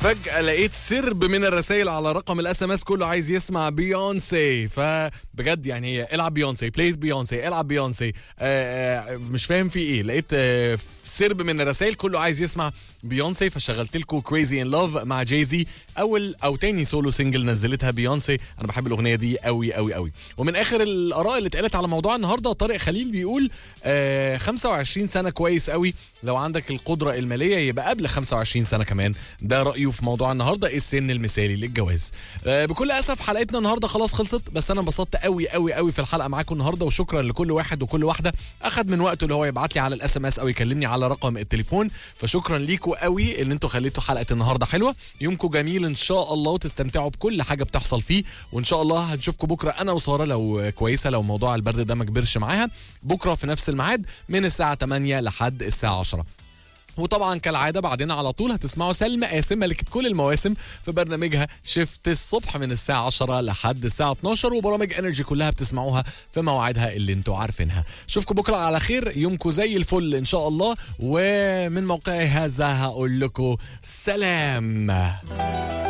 فجأة لقيت سرب من الرسائل على رقم الاس ام اس كله عايز يسمع بيونسي فبجد يعني هي العب بيونسي بليز بيونسي العب بيونسي آه آه مش فاهم في ايه لقيت آه سرب من الرسائل كله عايز يسمع بيونسي فشغلت لكم كريزي ان لاف مع جايزي اول او تاني سولو سنجل نزلتها بيونسي انا بحب الاغنيه دي قوي قوي قوي ومن اخر الاراء اللي اتقالت على موضوع النهارده طارق خليل بيقول آه 25 سنه كويس قوي لو عندك القدره الماليه يبقى قبل 25 سنه كمان ده رايه في موضوع النهارده ايه السن المثالي للجواز آه بكل اسف حلقتنا النهارده خلاص خلصت بس انا انبسطت قوي قوي قوي في الحلقه معاكم النهارده وشكرا لكل واحد وكل واحده اخد من وقته اللي هو يبعت لي على الاس ام اس او يكلمني على رقم التليفون فشكرا ليكم قوي ان انتوا خليتوا حلقه النهارده حلوه يومكم جميل ان شاء الله وتستمتعوا بكل حاجه بتحصل فيه وان شاء الله هنشوفكم بكره انا وساره لو كويسه لو موضوع البرد ده ما كبرش معاها بكره في نفس الميعاد من الساعه 8 لحد الساعه 10 وطبعا كالعاده بعدين على طول هتسمعوا سلمى قاسم ملكه كل المواسم في برنامجها شفت الصبح من الساعه 10 لحد الساعه 12 وبرامج انرجي كلها بتسمعوها في مواعيدها اللي انتوا عارفينها اشوفكم بكره على خير يومكم زي الفل ان شاء الله ومن موقعي هذا هقول لكم سلام